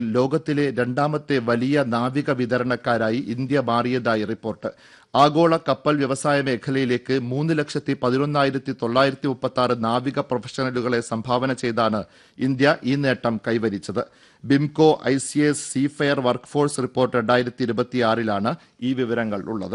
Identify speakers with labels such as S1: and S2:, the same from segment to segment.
S1: ലോകത്തിലെ രണ്ടാമത്തെ വലിയ നാവിക വിതരണക്കാരായി ഇന്ത്യ മാറിയതായി റിപ്പോർട്ട് ആഗോള കപ്പൽ വ്യവസായ മേഖലയിലേക്ക് മൂന്ന് ലക്ഷത്തി പതിനൊന്നായിരത്തി തൊള്ളായിരത്തി മുപ്പത്തി ആറ് നാവിക പ്രൊഫഷണലുകളെ സംഭാവന ചെയ്താണ് ഇന്ത്യ ഈ നേട്ടം കൈവരിച്ചത് BIMCO I C S seafarer workforce report രണ്ടായിരത്തി ഇരുപത്തിയാറിലാണ് ഈ വിവരങ്ങൾ ഉള്ളത്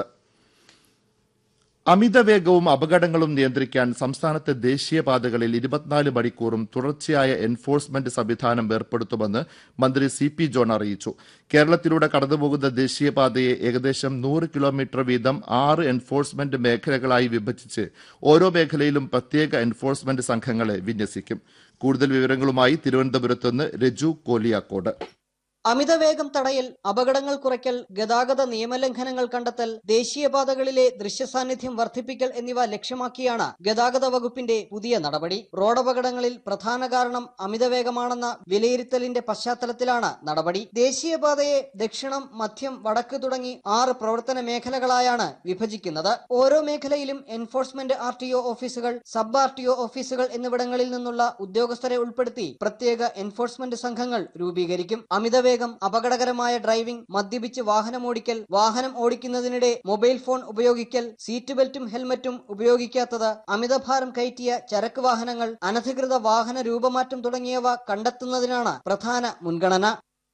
S1: അമിതവേഗവും അപകടങ്ങളും നിയന്ത്രിക്കാൻ സംസ്ഥാനത്തെ ദേശീയപാതകളിൽ ഇരുപത്തിനാല് മണിക്കൂറും തുടർച്ചയായ എൻഫോഴ്സ്മെന്റ് സംവിധാനം ഏർപ്പെടുത്തുമെന്ന് മന്ത്രി സി പി ജോൺ അറിയിച്ചു കേരളത്തിലൂടെ കടന്നുപോകുന്ന ദേശീയപാതയെ ഏകദേശം നൂറ് കിലോമീറ്റർ വീതം ആറ് എൻഫോഴ്സ്മെന്റ് മേഖലകളായി വിഭജിച്ച് ഓരോ മേഖലയിലും പ്രത്യേക എൻഫോഴ്സ്മെന്റ് സംഘങ്ങളെ വിന്യസിക്കും കൂടുതൽ വിവരങ്ങളുമായി തിരുവനന്തപുരത്ത് നിന്ന് രജു കോലിയാക്കോട്
S2: അമിതവേഗം തടയൽ അപകടങ്ങൾ കുറയ്ക്കൽ ഗതാഗത നിയമലംഘനങ്ങൾ കണ്ടെത്തൽ ദേശീയപാതകളിലെ ദൃശ്യസാന്നിധ്യം വർദ്ധിപ്പിക്കൽ എന്നിവ ലക്ഷ്യമാക്കിയാണ് ഗതാഗത വകുപ്പിന്റെ പുതിയ നടപടി റോഡപകടങ്ങളിൽ പ്രധാന കാരണം അമിതവേഗമാണെന്ന വിലയിരുത്തലിന്റെ പശ്ചാത്തലത്തിലാണ് നടപടി ദേശീയപാതയെ ദക്ഷിണം മധ്യം വടക്ക് തുടങ്ങി ആറ് പ്രവർത്തന മേഖലകളായാണ് വിഭജിക്കുന്നത് ഓരോ മേഖലയിലും എൻഫോഴ്സ്മെന്റ് ആർ ടി ഒ ഓഫീസുകൾ സബ് ആർ ടി ഒ ഓഫീസുകൾ എന്നിവിടങ്ങളിൽ നിന്നുള്ള ഉദ്യോഗസ്ഥരെ ഉൾപ്പെടുത്തി പ്രത്യേക എൻഫോഴ്സ്മെന്റ് സംഘങ്ങൾ രൂപീകരിക്കും അമിതവേഗം അപകടകരമായ ഡ്രൈവിംഗ് മദ്യപിച്ച് വാഹനമോടിക്കൽ വാഹനം ഓടിക്കുന്നതിനിടെ മൊബൈൽ ഫോൺ ഉപയോഗിക്കൽ സീറ്റ് ബെൽറ്റും ഹെൽമറ്റും ഉപയോഗിക്കാത്തത് അമിതഭാരം കയറ്റിയ ചരക്ക് വാഹനങ്ങൾ അനധികൃത വാഹന രൂപമാറ്റം തുടങ്ങിയവ കണ്ടെത്തുന്നതിനാണ് പ്രധാന മുൻഗണന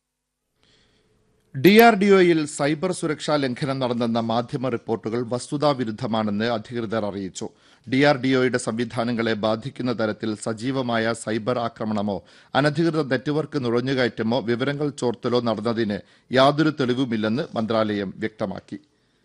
S1: ഡിആർഡിഒയിൽ സൈബർ സുരക്ഷാ ലംഘനം നടന്നെന്ന മാധ്യമ റിപ്പോർട്ടുകൾ വസ്തുതാവിരുദ്ധമാണെന്ന് അധികൃതർ അറിയിച്ചു ഡിആർഡിഒയുടെ സംവിധാനങ്ങളെ ബാധിക്കുന്ന തരത്തിൽ സജീവമായ സൈബർ ആക്രമണമോ അനധികൃത നെറ്റ്വർക്ക് നുഴഞ്ഞുകയറ്റമോ വിവരങ്ങൾ ചോർത്തലോ നടന്നതിന് യാതൊരു തെളിവുമില്ലെന്ന് മന്ത്രാലയം വ്യക്തമാക്കി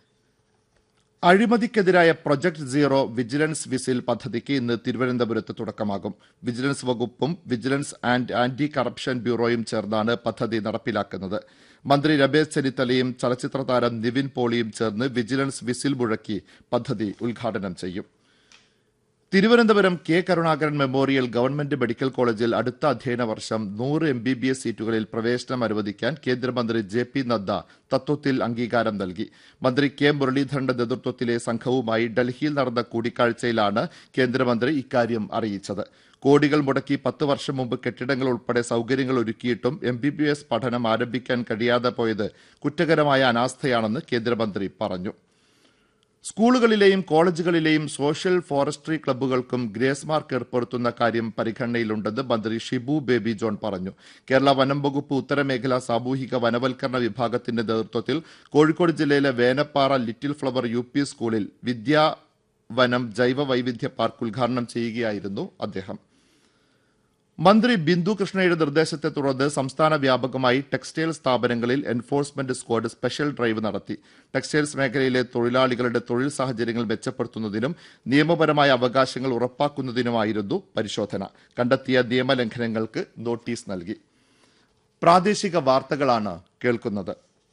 S1: അഴിമതിക്കെതിരായ പ്രൊജക്ട് സീറോ വിജിലൻസ് വിസിൽ പദ്ധതിക്ക് ഇന്ന് തിരുവനന്തപുരത്ത് തുടക്കമാകും വിജിലൻസ് വകുപ്പും വിജിലൻസ് ആൻഡ് ആന്റി കറപ്ഷൻ ബ്യൂറോയും ചേർന്നാണ് പദ്ധതി നടപ്പിലാക്കുന്നത് മന്ത്രി രമേശ് ചെന്നിത്തലയും ചലച്ചിത്ര താരം നിവിൻ പോളിയും ചേർന്ന് വിജിലൻസ് വിസിൽ മുഴക്കി പദ്ധതി ഉദ്ഘാടനം ചെയ്യും Thiruvananthapuram K Karunakaran memorial government medical കോളേജിൽ അടുത്ത അധ്യയന വർഷം നൂറ് എം ബി ബി എസ് സീറ്റുകളിൽ പ്രവേശനം അനുവദിക്കാൻ കേന്ദ്രമന്ത്രി ജെ പി നദ്ദ തത്വത്തിൽ അംഗീകാരം നൽകി മന്ത്രി കെ മുരളീധരന്റെ നേതൃത്വത്തിലെ സംഘവുമായി ഡൽഹിയിൽ നടന്ന കൂടിക്കാഴ്ചയിലാണ് കേന്ദ്രമന്ത്രി ഇക്കാര്യം അറിയിച്ചത് കോടികൾ മുടക്കി പത്ത് വർഷം മുമ്പ് കെട്ടിടങ്ങൾ ഉൾപ്പെടെ സൌകര്യങ്ങൾ ഒരുക്കിയിട്ടും എം ബി ബി എസ് പഠനം ആരംഭിക്കാൻ കഴിയാതെ പോയത് കുറ്റകരമായ അനാസ്ഥയാണെന്ന് കേന്ദ്രമന്ത്രി പറഞ്ഞു സ്കൂളുകളിലെയും കോളേജുകളിലെയും സോഷ്യൽ ഫോറസ്ട്രി ക്ലബ്ബുകൾക്കും ഗ്രേസ് മാർക്ക് ഏർപ്പെടുത്തുന്ന കാര്യം പരിഗണനയിലുണ്ടെന്ന് മന്ത്രി ഷിബു ബേബി ജോൺ പറഞ്ഞു കേരള വനം വകുപ്പ് ഉത്തരമേഖല സാമൂഹിക വനവൽക്കരണ വിഭാഗത്തിന്റെ നേതൃത്വത്തിൽ കോഴിക്കോട് ജില്ലയിലെ Venappara little flower U P സ്കൂളിൽ വിദ്യാ വനം ജൈവ വൈവിധ്യ പാർക്ക് ഉദ്ഘാടനം ചെയ്യുകയായിരുന്നു അദ്ദേഹം മന്ത്രി ബിന്ദു കൃഷ്ണയുടെ നിർദ്ദേശത്തെ തുടർന്ന് സംസ്ഥാന വ്യാപകമായി ടെക്സ്റ്റൈൽ സ്ഥാപനങ്ങളിൽ എൻഫോഴ്സ്മെന്റ് സ്ക്വാഡ് സ്പെഷ്യൽ ഡ്രൈവ് നടത്തി ടെക്സ്റ്റൈൽസ് മേഖലയിലെ തൊഴിലാളികളുടെ തൊഴിൽ സാഹചര്യങ്ങൾ മെച്ചപ്പെടുത്തുന്നതിനും നിയമപരമായ അവകാശങ്ങൾ ഉറപ്പാക്കുന്നതിനുമായിരുന്നു പരിശോധന കണ്ടെത്തിയ നിയമലംഘനങ്ങൾക്ക് നോട്ടീസ് നൽകി പ്രാദേശിക വാർത്തകളാണ് കേൾക്കുന്നത്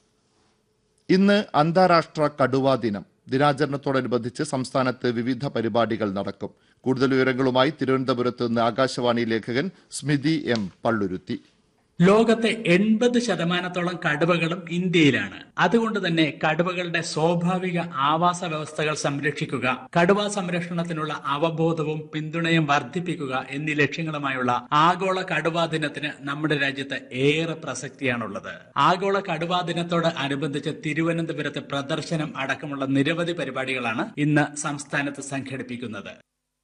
S1: ഇന്ന് അന്താരാഷ്ട്ര കടുവാ ദിനം ദിനാചരണത്തോടനുബന്ധിച്ച് സംസ്ഥാനത്ത് വിവിധ പരിപാടികൾ നടക്കും കൂടുതൽ വിവരങ്ങളുമായി തിരുവനന്തപുരത്ത് നിന്ന് ആകാശവാണി ലേഖകൻ സ്മിതി എം പള്ളുരുത്തി
S3: ലോകത്തെ എൺപത് ശതമാനത്തോളം കടുവകളും ഇന്ത്യയിലാണ് അതുകൊണ്ട് തന്നെ കടുവകളുടെ സ്വാഭാവിക ആവാസ വ്യവസ്ഥകൾ സംരക്ഷിക്കുക കടുവ സംരക്ഷണത്തിനുള്ള അവബോധവും പിന്തുണയും വർദ്ധിപ്പിക്കുക എന്നീ ലക്ഷ്യങ്ങളുമായുള്ള ആഗോള കടുവാ ദിനത്തിന് നമ്മുടെ രാജ്യത്ത് ഏറെ പ്രസക്തിയാണുള്ളത് ആഗോള കടുവാ ദിനത്തോട് അനുബന്ധിച്ച് തിരുവനന്തപുരത്ത് പ്രദർശനം അടക്കമുള്ള നിരവധി പരിപാടികളാണ് ഇന്ന് സംസ്ഥാനത്ത് സംഘടിപ്പിക്കുന്നത്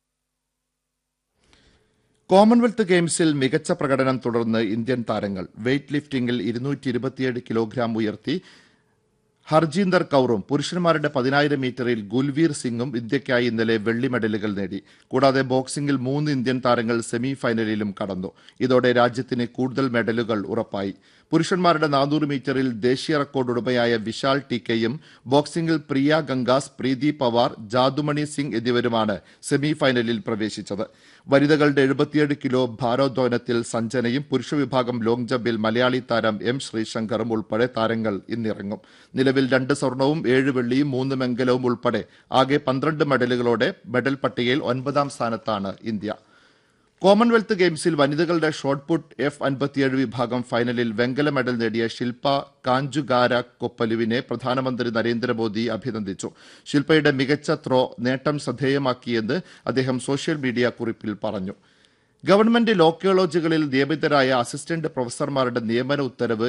S1: കോമൺവെൽത്ത് ഗെയിംസിൽ മികച്ച പ്രകടനം തുടർന്ന് ഇന്ത്യൻ താരങ്ങൾ വെയ്റ്റ് ലിഫ്റ്റിംഗിൽ ഇരുന്നൂറ്റി ഇരുപത്തിയേഴ് കിലോഗ്രാം ഉയർത്തി ഹർജീന്ദർ കൌറും പുരുഷന്മാരുടെ പതിനായിരം മീറ്ററിൽ ഗുൽവീർ സിംഗും ഇന്ത്യയ്ക്കായി ഇന്നലെ വെള്ളി മെഡലുകൾ നേടി കൂടാതെ ബോക്സിംഗിൽ മൂന്ന് ഇന്ത്യൻ താരങ്ങൾ സെമി ഫൈനലിലും കടന്നു ഇതോടെ രാജ്യത്തിന് കൂടുതൽ മെഡലുകൾ ഉറപ്പായി പുരുഷന്മാരുടെ നാനൂറ് മീറ്ററിൽ ദേശീയ റെക്കോർഡ് ഉടമയായ വിശാൽ ടി കെയും ബോക്സിംഗിൽ പ്രിയ ഗംഗാസ് പ്രീതി പവാർ ജാദുമണി സിംഗ് എന്നിവരുമാണ് സെമി ഫൈനലിൽ പ്രവേശിച്ചത് വനിതകളുടെ എഴുപത്തിയേഴ് കിലോ ഭാരോദ്വഹനത്തിൽ സഞ്ജനയും പുരുഷ വിഭാഗം ലോങ് ജമ്പിൽ മലയാളി താരം എം ശ്രീശങ്കറും ഉൾപ്പെടെ താരങ്ങൾ ഇന്നിറങ്ങും നിലവിൽ രണ്ട് സ്വർണവും ഏഴ് വെള്ളിയും മൂന്ന് വെങ്കലവും ഉൾപ്പെടെ ആകെ പന്ത്രണ്ട് മെഡലുകളോടെ മെഡൽ പട്ടികയിൽ ഒൻപതാം സ്ഥാനത്താണ് ഇന്ത്യ കോമൺവെൽത്ത് ഗെയിംസിൽ വനിതകളുടെ ഷോട്ട് പുട്ട് എഫ് അൻപത്തിയേഴ് വിഭാഗം ഫൈനലിൽ വെങ്കല മെഡൽ നേടിയ ശില്പ കാഞ്ചുഗാര കൊപ്പലുവിനെ പ്രധാനമന്ത്രി നരേന്ദ്രമോദി അഭിനന്ദിച്ചു ശില്പയുടെ മികച്ച ത്രോ നേട്ടം ശ്രദ്ധേയമാക്കിയെന്ന് അദ്ദേഹം സോഷ്യൽ മീഡിയ കുറിപ്പിൽ പറഞ്ഞു ഗവൺമെന്റ് ലോ കോളേജുകളിൽ നിയമിതരായ അസിസ്റ്റന്റ് പ്രൊഫസർമാരുടെ നിയമന ഉത്തരവ്